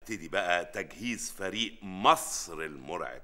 نبتدي بقى تجهيز فريق مصر المرعب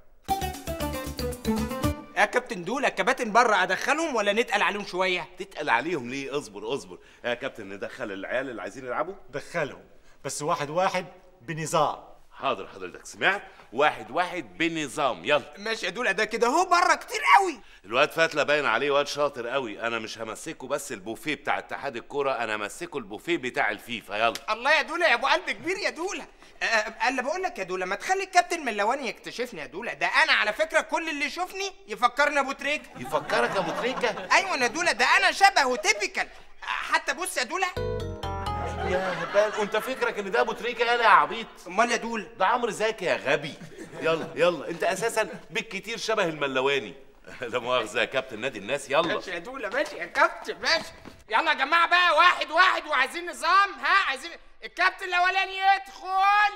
يا كابتن دول الكباتن بره ادخلهم ولا نتقل عليهم شويه تتقل عليهم ليه اصبر اصبر يا كابتن ندخل العيال اللي عايزين يلعبوا دخلهم بس واحد واحد بنظام حاضر حضرتك سمعت واحد واحد بنظام يلا ماشي يا دول ده كده هو بره كتير قوي الواد فتلة باين عليه واد شاطر قوي انا مش همسكه بس البوفيه بتاع اتحاد الكوره انا همسكه البوفيه بتاع الفيفا يلا الله يا دوله يا ابو قلب كبير يا دوله أه الا بقول لك يا دوله ما تخلي الكابتن ملواني يكتشفني يا دوله ده انا على فكره كل اللي يشوفني يفكرني ابو تريكه يفكرك يا ابو تريكه ايوه يا دوله ده انا شبهه تيبيكال حتى بص يا دوله يا هبال وانت فكرك ان ده ابو تريكه يالا يا عبيط امال يا دوله ده عمرو زكي يا غبي يلا يلا انت اساسا بالكتير شبه الملواني لا مؤاخذه يا كابتن نادي الناس يلا ماشي يا دوله ماشي يا كابتن ماشي يلا يا جماعه بقى واحد واحد وعايزين نظام ها عايزين الكابتن الاولاني يدخل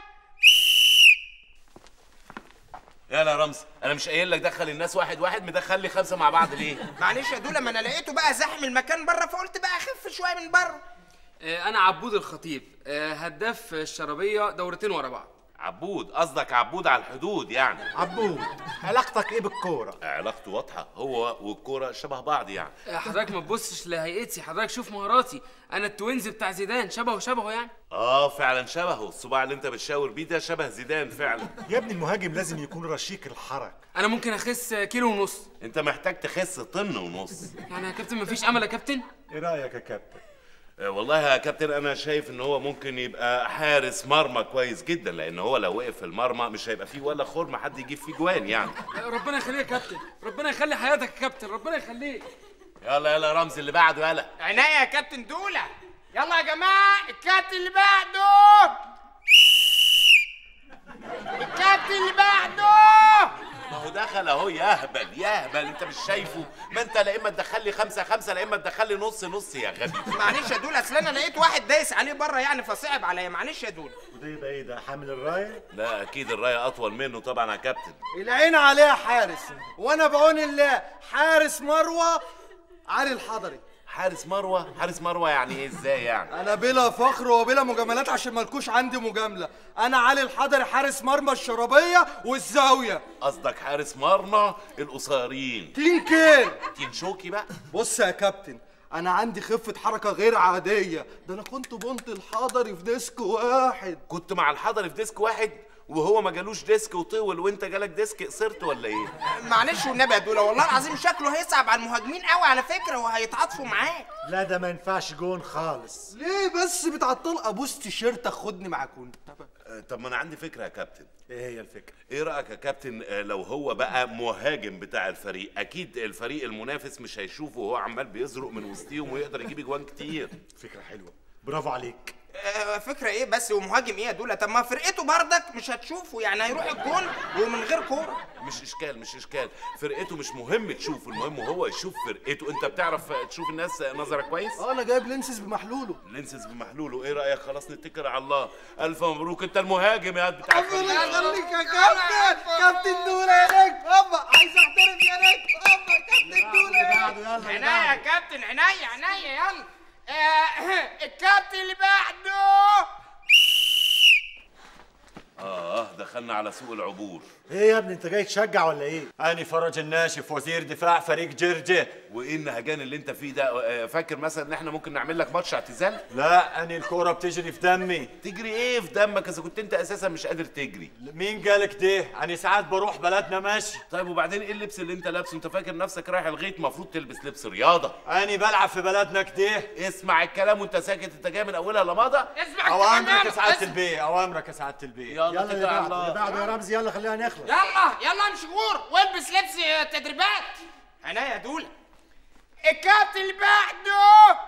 يلا يا رمزي انا مش قايل لك دخل الناس واحد واحد مدخل لي خمسه مع بعض ليه معلش يا دوله ما انا لقيته بقى زاحم المكان بره فقلت بقى اخف شويه من بره آه، انا عبود الخطيب آه، هداف الشرابيه دورتين ورا بعض عبود قصدك عبود على الحدود يعني عبود علاقتك ايه بالكوره علاقته واضحه هو والكوره شبه بعض يعني آه، حضرتك ما تبصش لهيئتي حضرتك شوف مهاراتي انا التوينز بتاع زيدان شبهه شبهه يعني اه فعلا شبهه الصباع اللي انت بتشاور بيه ده شبه زيدان فعلا يا ابني المهاجم لازم يكون رشيق الحرك انا ممكن اخس كيلو ونص انت محتاج تخس طن ونص يعني يا كابتن مفيش امل يا كابتن ايه رايك يا كابتن آه، والله يا كابتن انا شايف ان هو ممكن يبقى حارس مرمى كويس جدا لان هو لو وقف في المرمى مش هيبقى فيه ولا خرم حد يجيب فيه جوان يعني آه، ربنا يخليك يا كابتن ربنا يخلي حياتك يا كابتن ربنا يخليك يلا يلا يا رمزي اللي بعده يلا عينيا يا كابتن دوله يلا يا جماعه الكابتن اللي بعده الكابتن اللي بعده ما هو دخل اهو يهبل يهبل انت مش شايفه ما انت لا اما تدخل لي خمسه خمسه لا اما تدخل لي نص نص يا غبي معلش يا دوله اصل انا لقيت واحد دايس عليه بره يعني فصعب عليا معلش يا دوله وده يبقى ايه ده حامل الرايه لا اكيد الرايه اطول منه طبعا يا كابتن العين عليها حارس وانا بعون الله حارس مروه علي الحضري حارس مروه حارس مروه يعني ايه ازاي يعني انا بلا فخر وبلا مجاملات عشان مالكوش عندي مجامله انا علي الحضري حارس مرمى الشرابيه والزاويه قصدك حارس مرمى القصيرين تين كيل تنشوكي بقى بص يا كابتن انا عندي خفه حركه غير عاديه ده انا كنت بنط الحضري في ديسك واحد كنت مع الحضري في ديسك واحد وهو ما جالوش ديسك وطول وانت جالك ديسك قصرت ولا ايه معلش والنبي يا دوله والله العظيم شكله هيصعب على المهاجمين قوي على فكره وهيتعاطفوا معاه لا ده ما ينفعش جون خالص ليه بس بتعطل ابوس تيشيرت خدني معاكم آه، طب ما انا عندي فكره يا كابتن ايه هي الفكره ايه رايك يا كابتن آه، لو هو بقى مهاجم بتاع الفريق اكيد الفريق المنافس مش هيشوفه وهو عمال بيزرق من وسطيهم ويقدر يجيب اجوان كتير فكره حلوه برافو عليك آه، فكره ايه بس ومهاجم ايه يا دوله طب ما فرقته بردك مش هتشوفه يعني هيروح الجون ومن غير كوره مش اشكال مش اشكال فرقته مش مهم تشوفه المهم هو يشوف فرقته انت بتعرف تشوف الناس نظرك كويس اه انا جايب لينسز بمحلوله لينسز بمحلوله ايه رايك خلاص نتكل على الله الف مبروك انت المهاجم يا بتاع الفريق. ربنا يخليك يا كابتن كابتن دوله يا نجم ابا عايز احترف يا نجم ابا كابتن دوله يا نجم. يلا اللي عناية يا بعده. كابتن عناية عناية يلا آه، الكابتن اللي بعده اه دخلنا على سوق العبور ايه يا ابني انت جاي تشجع ولا ايه أنا فرج الناشف وزير دفاع فريق جرجة وايه النهجان اللي انت فيه ده آه، فاكر مثلا ان احنا ممكن نعمل لك ماتش اعتزال لا أنا الكورة بتجري في دمي تجري ايه في دمك اذا كنت انت اساسا مش قادر تجري مين قالك ده أنا ساعات بروح بلدنا ماشي طيب وبعدين ايه اللبس اللي انت لابسه انت فاكر نفسك رايح الغيط المفروض تلبس لبس رياضه أنا بلعب في بلدنا كده اسمع الكلام وانت ساكت انت جاي من اولها لماضه اسمع أوامرك الكلام يا سعادة اسمع. البيه أوامرك يا سعادة البيه يلا يلا اتكل اللي على بعده اللي الله بعده يا رمزي يلا خلينا نخلص يلا يلا امشي غور والبس لبس آه، تدريبات عناية يا دوله الكابتن اللي بعده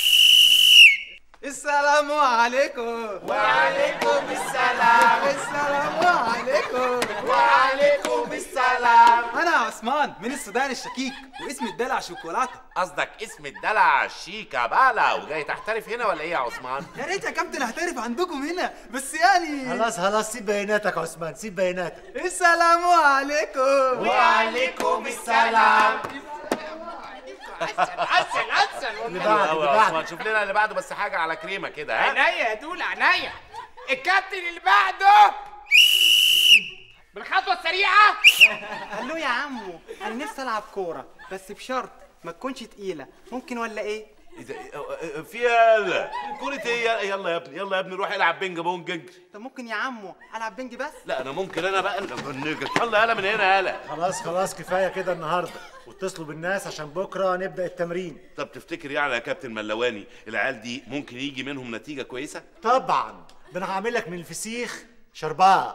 السلام عليكم وعليكم السلام السلام عليكم وعليكم السلام انا عثمان من السودان الشكيك واسمي الدلع شوكولاته قصدك اسم الدلع شيكا بالا وجاي تحترف هنا ولا ايه يا عثمان يا ريت يا كابتن اهترف عندكم هنا بس يعني خلاص خلاص سيب بياناتك يا عثمان سيب بياناتك السلام عليكم وعليكم السلام عسل عسل عسل اللي والله بعده أوي اللي يا بعده عثمان شوف لنا اللي بعده بس حاجه على كريمه كده ها عناية يا دوله عناية الكابتن اللي بعده بالخطوه السريعه قال له يا عمو انا نفسي العب كوره بس بشرط ما تكونش تقيله ممكن ولا ايه إيه ده؟ إيه- في يلا كرة ايه يلا يا ابني يلا يا ابني روح العب بينج بونج انجري. طب ممكن يا عمو العب بنج بس لا انا ممكن انا بقى اللي افنجك يلا يلا من هنا يلا خلاص خلاص كفايه كده النهارده واتصلوا بالناس عشان بكره نبدا التمرين طب تفتكر يعني يا كابتن ملواني العيال دي ممكن يجي منهم نتيجة كويسة؟ طبعا ده انا هعمل لك من الفسيخ شربات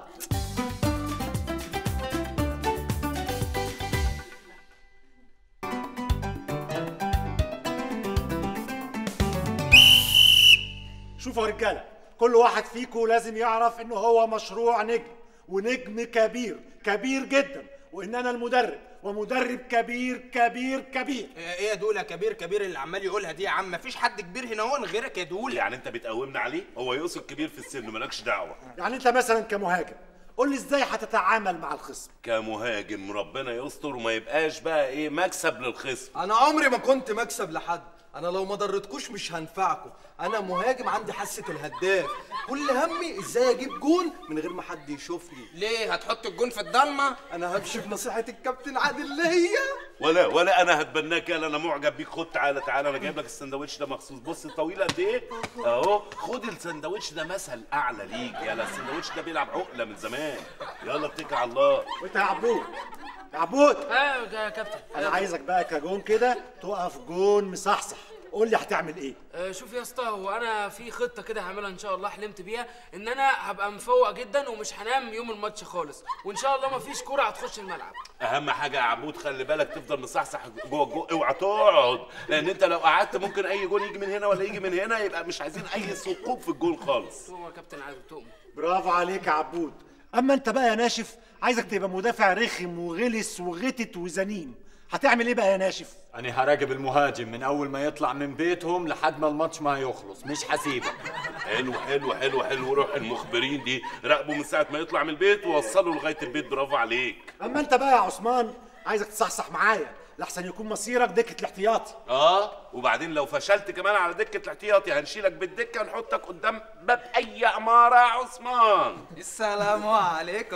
شوفوا يا رجاله كل واحد فيكم لازم يعرف انه هو مشروع نجم ونجم كبير كبير جدا وان انا المدرب ومدرب كبير كبير كبير ايه يا دوله كبير كبير اللي عمال يقولها دي يا عم مفيش حد كبير هنا هو غيرك يا دوله يعني انت بتقومنا عليه؟ هو يقصد كبير في السن مالكش دعوة. يعني انت مثلا كمهاجم قول لي ازاي هتتعامل مع الخصم كمهاجم ربنا يستر وما يبقاش بقى ايه مكسب للخصم. انا عمري ما كنت مكسب لحد انا لو ما ضرتكوش مش هنفعكم انا مهاجم عندي حاسه الهداف كل همي ازاي اجيب جون من غير ما حد يشوفني ليه هتحط الجون في الضلمه انا همشي بنصيحه الكابتن عادل ليا ولا ولا انا هتبناك يلا انا معجب بيك خد تعالى تعالى انا جايب لك السندوتش ده مخصوص بص طويل قد ايه اهو خد السندوتش ده مثل اعلى ليك يلا السندوتش ده بيلعب عقله من زمان يلا اتكل على الله وانت يا عبود يا عبود اه يا كابتن انا عايزك بقى كجون كده تقف جون مصحصح قول لي هتعمل ايه آه، شوف يا اسطى هو انا في خطه كده هعملها ان شاء الله حلمت بيها ان انا هبقى مفوق جدا ومش هنام يوم الماتش خالص وان شاء الله مفيش كوره هتخش الملعب اهم حاجه يا عبود خلي بالك تفضل مصحصح جوه الجو اوعى تقعد لان انت لو قعدت ممكن اي جول يجي من هنا ولا يجي من هنا يبقى مش عايزين اي ثقوب في الجول خالص تقوم يا كابتن عادل تقوم برافو عليك يا عبود اما انت بقى يا ناشف عايزك تبقى مدافع رخم وغلس وغتت وزنيم هتعمل ايه بقى يا ناشف أنا هراقب المهاجم من أول ما يطلع من بيتهم لحد ما الماتش ما يخلص مش هسيبه حلو حلو حلو حلو روح المخبرين دي راقبه من ساعه ما يطلع من البيت ووصله لغايه البيت برافو عليك اما انت بقى يا عثمان عايزك تصحصح معايا لحسن يكون مصيرك دكه الاحتياطي اه وبعدين لو فشلت كمان على دكه الاحتياطي هنشيلك بالدكه نحطك قدام باب اي عماره يا عثمان السلام عليكم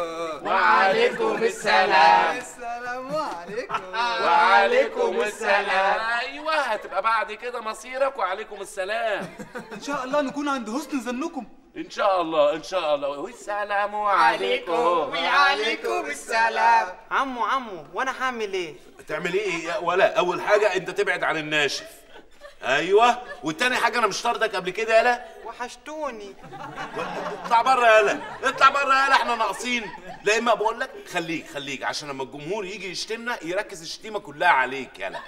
وعليكم السلام السلام عليكم وعليكم السلام ايوه هتبقى بعد كده مصيرك وعليكم السلام ان شاء الله نكون عند حسن ظنكم ان شاء الله ان شاء الله والسلام عليكم وعليكم السلام عمو عمو وانا هعمل ايه تعمل ايه يا ولا اول حاجه انت تبعد عن الناشف ايوه والتاني حاجه انا مش طاردك قبل كده يالا وحشتوني اطلع بره يالا اطلع بره يالا احنا ناقصين لا اما بقول لك خليك خليك عشان لما الجمهور يجي يشتمنا يركز الشتيمه كلها عليك يالا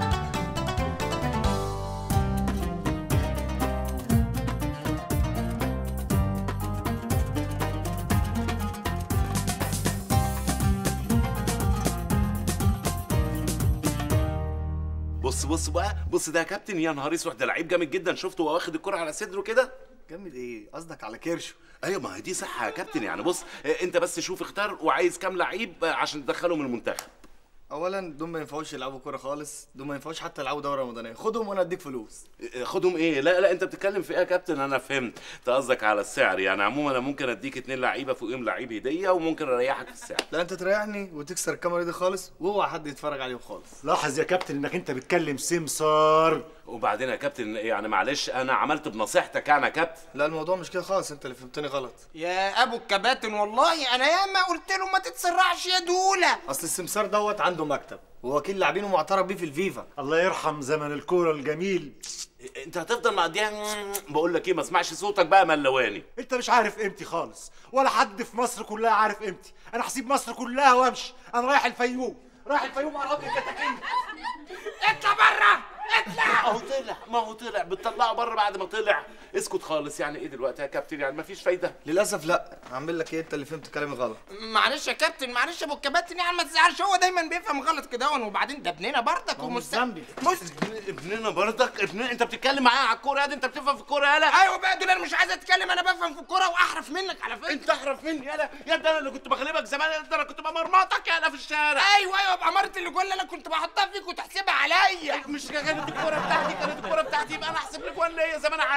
بص بص بقى بص ده يا كابتن يا نهار اسود ده لعيب جامد جدا شفته وهو واخد الكرة على صدره كده جامد ايه قصدك على كرشه ايوه ما هي دي صح يا كابتن يعني بص آه، انت بس شوف اختار وعايز كام لعيب آه، عشان تدخلهم المنتخب اولا دول ما ينفعوش يلعبوا كوره خالص دول ما ينفعوش حتى يلعبوا دوره رمضانيه خدهم وانا اديك فلوس آه، خدهم ايه لا لا انت بتتكلم في ايه يا كابتن انا فهمت انت قصدك على السعر يعني عموما انا ممكن اديك اتنين لعيبه فوقيهم لعيب هديه وممكن اريحك في السعر لا انت تريحني وتكسر الكاميرا دي خالص واوعى حد يتفرج عليهم خالص لاحظ يا كابتن انك انت بتكلم سمسار وبعدين يا كابتن يعني معلش انا عملت بنصيحتك يعني يا كابتن لا الموضوع مش كده خالص انت اللي فهمتني غلط يا ابو الكباتن والله انا ياما قلت له ما تتسرعش يا دوله اصل السمسار دوت عنده مكتب ووكيل لاعبين ومعترف بيه في الفيفا الله يرحم زمن الكوره الجميل انت هتفضل مقضيها بقول لك ايه ما اسمعش صوتك بقى ملواني انت مش عارف قيمتي خالص ولا حد في مصر كلها عارف قيمتي انا هسيب مصر كلها وامشي انا رايح الفيوم رايح الفيوم اقرب الكتاكيت اطلع بره اطلع ما هو طلع ما هو طلع بتطلعه بره بعد ما طلع اسكت خالص يعني ايه دلوقتي يا كابتن يعني مفيش فايده للاسف لا هعمل لك ايه انت اللي فهمت كلامي غلط معلش يا كابتن معلش يا ابو الكباتن يعني ما تزعلش هو دايما بيفهم غلط كده وبعدين ده ابننا برضك ومست ذنبي. مس... ابننا برضك ابن انت بتتكلم معايا على الكوره يا دي انت بتفهم في الكوره يالا ايوه بقى دول انا مش عايز اتكلم انا بفهم في الكوره واحرف منك على فكره انت احرف مني يالا يا ده انا اللي كنت بغلبك زمان يا ده انا كنت بمرمطك يالا في الشارع ايوه ايوه بأمارة اللي جوه اللي انا كنت بحطها فيك وتحسبها عليا مش كانت الكوره بتاعتي كانت الكوره بتاعتي يبقى انا احسب لك ولا ايه زي ما انا عايز خلاص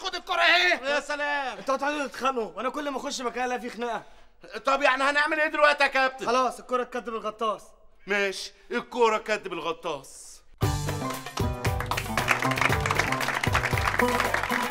خد الكرة اهي يا سلام انتوا هتقعدوا تتخانقوا وانا كل ما اخش مكان الاقي فيه خناقه طب يعني هنعمل ايه دلوقتي يا كابتن خلاص الكرة اتكتب الغطاس ماشي الكوره كدب الغطاس